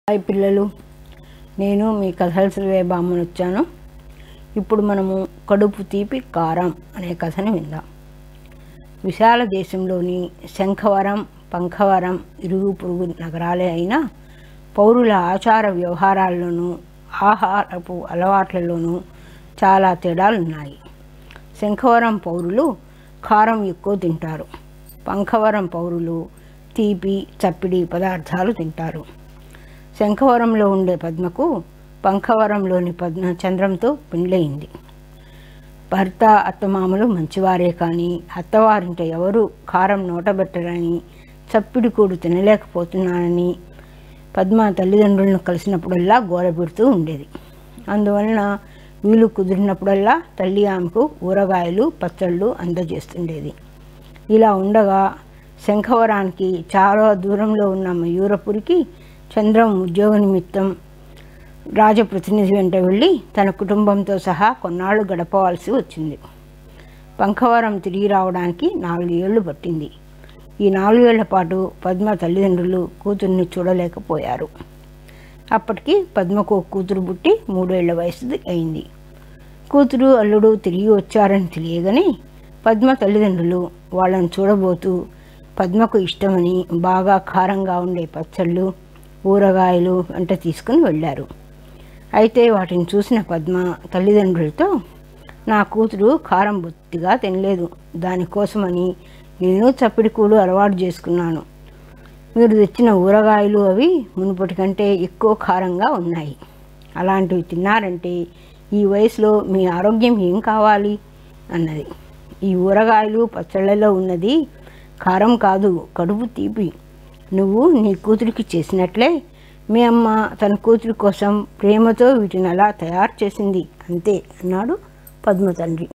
hi పిల్లలు నేను మీ కథల చదివే బామ్మను వచ్చాను ఇప్పుడు మనము కడుపు తీపి కారం అనే కథను విందాం విశాల దేశంలోని శంఖవరం పంఖవరం ఇరుగు పొరుగు నగరాలే అయినా పౌరుల ఆచార వ్యవహారాల్లోనూ ఆహారపు అలవాట్లలోనూ చాలా తేడాలున్నాయి శంఖవరం పౌరులు కారం ఎక్కువ తింటారు పంఖవరం పౌరులు తీపి చప్పిడి పదార్థాలు తింటారు శంఖవరంలో ఉండే పద్మకు పంఖవరంలోని పద్మ చంద్రంతో పెండ్లయింది భర్త అత్తమామలు మంచివారే కానీ అత్తవారింట ఎవరు కారం నోటబెట్టరని చప్పిడి కూడు తినలేకపోతున్నానని పద్మ తల్లిదండ్రులను కలిసినప్పుడల్లా గోర పెడుతూ ఉండేది అందువలన వీలు కుదిరినప్పుడల్లా తల్లి ఆమెకు ఊరగాయలు పచ్చళ్ళు అందజేస్తుండేది ఇలా ఉండగా శంఖవరానికి చాలా దూరంలో ఉన్న మయూరపురికి చంద్రం ఉద్యోగ నిమిత్తం రాజప్రతినిధి వెంట వెళ్ళి తన కుటుంబంతో సహా కొన్నాళ్ళు గడపవలసి వచ్చింది పంఖవరం తిరిగి రావడానికి నాలుగేళ్లు పట్టింది ఈ నాలుగేళ్ల పాటు పద్మ తల్లిదండ్రులు కూతుర్ని చూడలేకపోయారు అప్పటికి పద్మకు కూతురు పుట్టి మూడేళ్ల వయసు అయింది కూతురు అల్లుడు తిరిగి వచ్చారని తెలియగానే పద్మ తల్లిదండ్రులు వాళ్ళని చూడబోతూ పద్మకు ఇష్టమని బాగా కారంగా ఉండే పచ్చళ్ళు ఊరగాయలు వెంట తీసుకుని వెళ్ళారు అయితే వాటిని చూసిన పద్మ తల్లిదండ్రులతో నా కూతురు కారం బొత్తిగా తినలేదు దానికోసమని నేను చప్పిడి కూడు అలవాటు చేసుకున్నాను మీరు తెచ్చిన ఊరగాయలు అవి మునుపటి కంటే ఎక్కువ కారంగా ఉన్నాయి అలాంటివి తిన్నారంటే ఈ వయసులో మీ ఆరోగ్యం ఏం కావాలి అన్నది ఈ ఊరగాయలు పచ్చళ్ళలో ఉన్నది కారం కాదు కడుపు తీపి నువ్వు నీ కూతురికి చేసినట్లే మీ అమ్మ తన కూతురి కోసం ప్రేమతో వీటిని అలా తయారు చేసింది అంతే అన్నాడు పద్మ తండ్రి